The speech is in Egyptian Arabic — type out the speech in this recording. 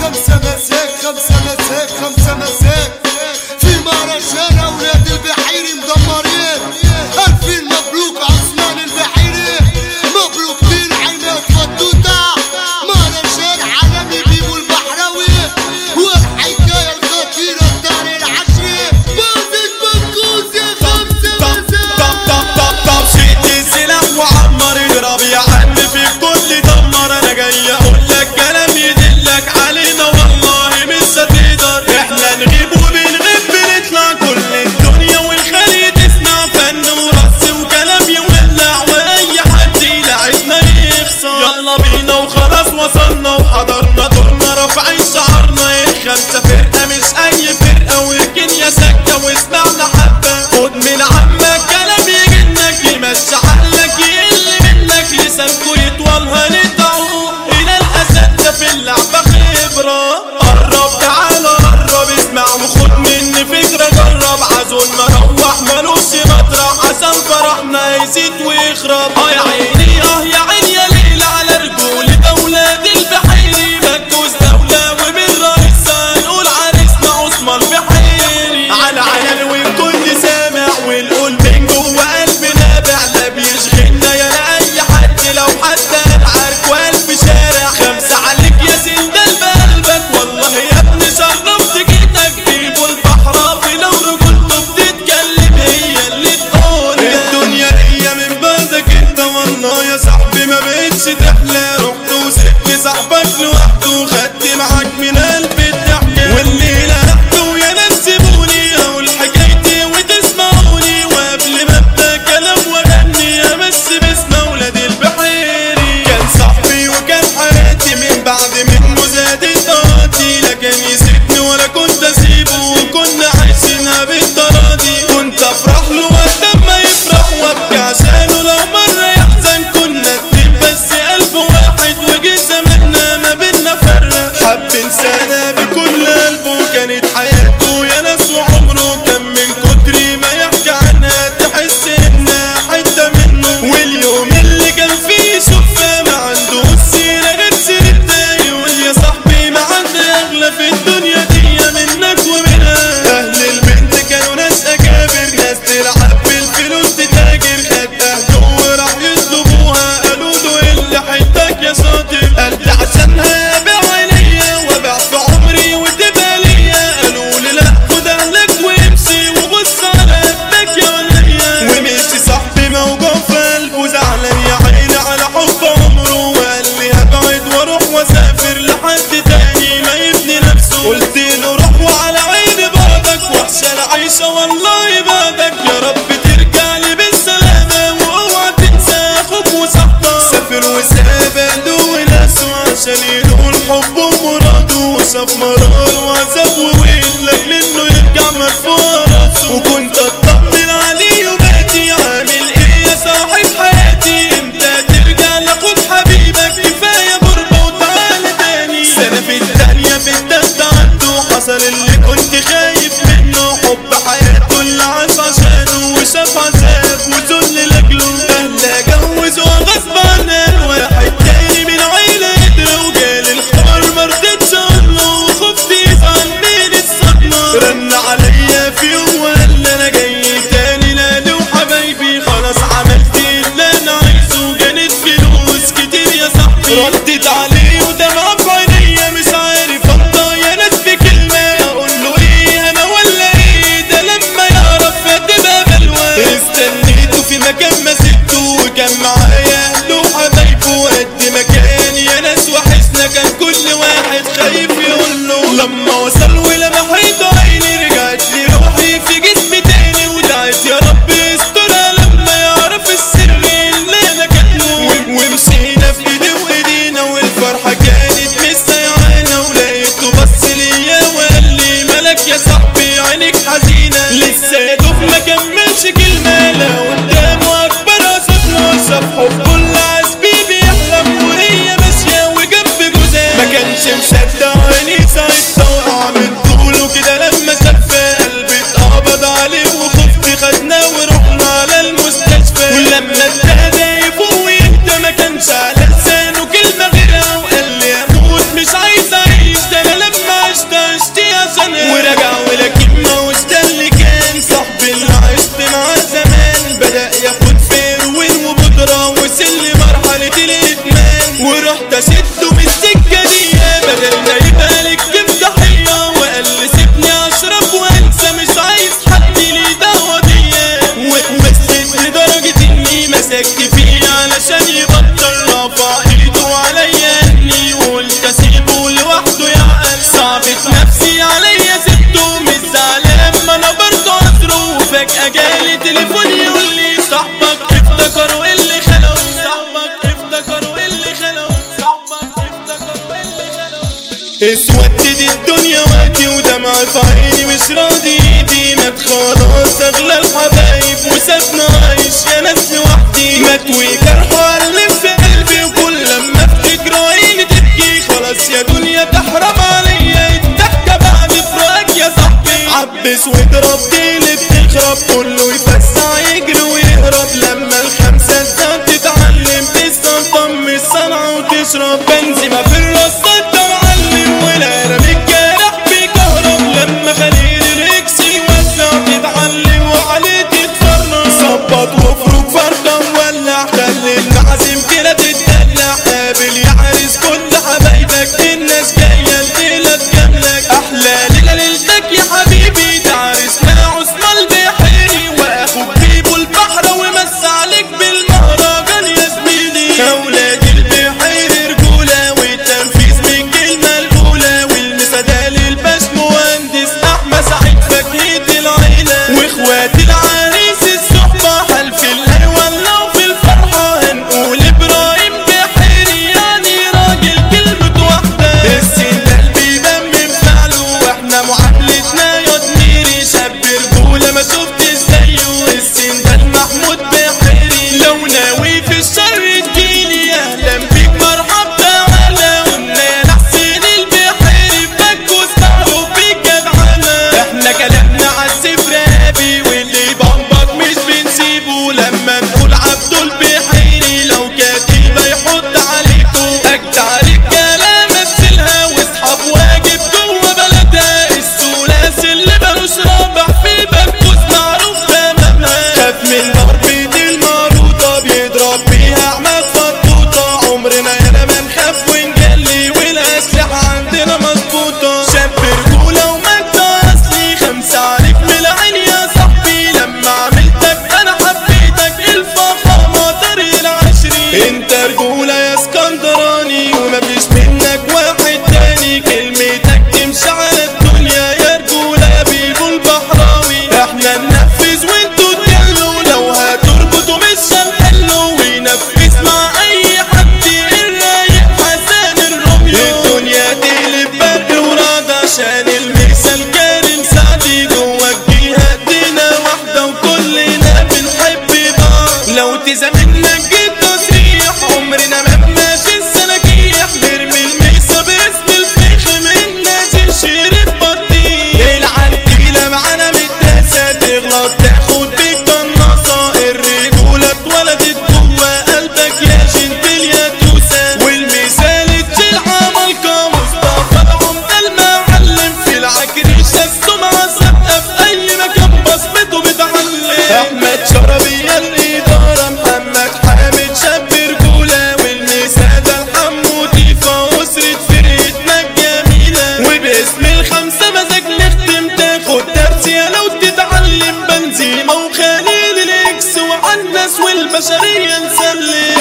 خمسة مساك خمسة مساك خمسة مساك في مهرجان أولاد البحيري مدمرين ألفين مبروك عثمان البحيري مبروك دين عينات فتوتة مهرجان عالمي بيبو البحراوي والحكاية الخطيرة الدار العشري بازك بنكوز يا خمسة طب طب طب طب مساك طب شيت السلاح وعمر اضرب يا عم في كل دمر انا جاي اقول لك كلام يدلك علينا والله مش هتقدر احنا نغيب وبنغيب بنطلع كل الدنيا والخلي تسمع فن ورقص وكلام يولع واي حد يلعبنا يخسر يلا بينا وخلاص وصلنا وحضرنا دورنا رافعين شعرنا الخمسة فرقة مش اي فرقة والكينيا ساكتة واسمعنا حبة خد من عمك كلام يجنك يمشي عقلك يقل منك لسانكو يطول هنطعه الى الاسد في اللعبة خبرة قرب تعالى قرب اسمع وخد مني فكرة جرب عزول مروح ملوش مطرح عشان فرحنا يزيد ويخرب اه يا عيني اه يا عيني يا ليل على رجولة اولاد البحيري مكوس دولة ومن رئيسها نقول عريسنا عثمان بحيري على علن والكل سامع ونقول من جوه قلبنا نابع لا بيشغلنا يا لاي حد لو حتى العرك والف شارع خمسة عليك يا سندال بقلبك والله يا ابني شرفت جيتك جيبوا البحر لو رجولته بتتكلم هي اللي تقول الدنيا هي من بعدك انت والله يا صاحبي ما بقتش تحلى رحت وسبت صاحبك لوحده خدت معاك من قلبي الضحكة والليلة رحتوا يا ناس سيبوني اقول حكايتي وتسمعوني وقبل ما ابدا كلام واغني امس باسم ولاد البحيري كان صاحبي وكان حياتي من بعد منه زادت طاقتي لا كان يسيبني ولا كنت اسيبه وكنا عايشينها بالتراضي كنت افرح له وقت ما يفرح وابكي عشانه لو مرة يحزن كنا اتنين بس قلب واحد وجه زماننا ما بينا فرق حب انسانة بكل قلبه كانت حياته يا ناس وعمره كان من كتر ما يحكي عنها تحس انها حتة منه واليوم اللي كان فيه شوفها ما عنده السيرة غير سيرتها يقول يا صاحبي ما عندي اغلى في الدنيا دي منك ومنها اهل البنت كانوا ناس اكابر ناس تلعب بالفلوس تتاجر خد اهله وراح يطلبوها قالوا له اللي حيتك يا شاطر قال ده عشانها ابيع عينيا وابيع في عمري وتبقى ليا قالوا لي لا خد اهلك وامشي وبص على قدك يا وليا ومشي صاحبي موجوع في قلبه زعلان يا عيني على حب عمره وقال لي هبعد واروح واسافر لحد تاني ما يبني نفسه قلت له روح وعلى عيني بعدك وحشه العيشه والله بعدك يا رب ترجع لي بالسلامه واوعى تنسى اخوك وصاحبك سافر وساب اهله وناسه عشان ينول حبه ومراده وشاف مرار وعذاب وويل لاجل انه يرجع مرفوع راسه وكنت اطمن عليه وباتي عامل ايه يا صاحب حياتي امتى ترجع لاخوك حبيبك كفايه غربه وتعالى تاني سنه في الثانيه في التالتة عنده حصل اللي كنت خايف منه حب حياته اللي عاش عشانه وشاف عذاب وذل لاجله اهله جوزوا غصب عنه واحد تاني من عيله قدر وجالي الحوار مرضتش اقوله وخفت يزعل من الصدمه رن عليا في يوم وقال لي انا جاي تاني نادي وحبايبي خلاص عملت اللي انا عايزه جانت فلوس كتير يا صاحبي ردت عليه ودمع في عينيا مش عارف انطق اسودت الدنيا وقتي ودمع في عيني مش راضي ايدي مات خلاص اغلى الحبايب وسابنا عايش يا ناس لوحدي مات وجرحه علم في قلبي وكل لما افتكر عيني تبكي خلاص يا دنيا تحرم عليا الضحكة بعد فراق يا صاحبي عبس واضرب ديلي بتخرب كله يفسع يجري ويهرب لما الخمسة الزاد تتعلم تستنطم من الصنعة وتشرب بنزيمة في الرصة انت معلم والقلم الجارح بيكهرب لما خليل الركس يوزع تتعلم وعليه تتفرج ظبط وافرك فردة مولع خلي المعازيم كده تتدلع قابل يا عريس كل حبايبك الناس جاية الليلة تجاملك أحلى ليلة ليلتك يا حبيبي ده عريسنا عثمان البحيري وأخوك بيبو البحر ومس عليك بالمهرجان يا زميلي أولاد البحيري رجولة والتنفيذ من الكلمة الأولى والمسادة للباش مهندس أحمد سعيد فكية العيلة وإخوات العريس الصحبة حلف الأيوان لو في الفرحة هنقول إبراهيم بحيري يعني راجل كلمة واحدة السندال بيبان من فعله وإحنا معاملتنا يا زميلي شاب رجولة ما شفتش زيه السندال محمود بحيري لو ناوي في الشر تجيلي أهلا بيك مرحب تعالى قلنا حسين البحيري بكوس معروف بيك جدعانة احنا كلامنا عالسفر ابي واللي بمبك مش بنسيبه لما نقول عبد البحيري لو كاتب يحط عليكم اجدع رجاله مثلها واصحاب واجب جوه بلدها الثلاث اللي ملوش رابع في بكوس معروف تمامها خاف من ضربة الماروطة بيضرب بيها احمد فطوطة عمرنا هنا ما نخاف ونجلي والاسلحة عندنا مظبوطة شاب رجولة ومجد اصلي خمسة عليك من العين يا صاحبي لما عملتك انا حبيتك الفخامة طريق العشرين انت رجولة يا اسكندراني ومفيش منك واحد تاني كلمتك تمشي على الدنيا يا رجولة يا بيبو البحراوي احنا ننفذ وانتوا تجلوا لو هتربطوا مش هنحلوا وينفذ مع اي حد الرايق حسن الروميو الدنيا تقلب برد وراد عشان المثال كريم سعدي جوا الجهة دينا واحدة وكلنا بنحب بعض لو تزاملنا جيت تصريح عمرنا ما بناشي السلاكيح نرمي الميسة باسم الفخ من ناس شريف بطيخ العنتيلة معانا متداسة تغلط تاخد بالقناصة الرجولة اتولدت جوا قلبك يا جنتل يا توسة والمثال تشيل عمالقة مصطفى العمدة المعلم في العكريشة السمعة ثابتة في أي مكان بصمته بتعلم أحمد شربية الإدارة محمد حامد شاب رجولة والمسادة الحمودي فأسرة فرقتنا الجميلة وباسم الخمسة مزاج نختم تاخد درس يا لو تتعلم بنزيمة وخليل الإكس وعالناس والبشرية نسلم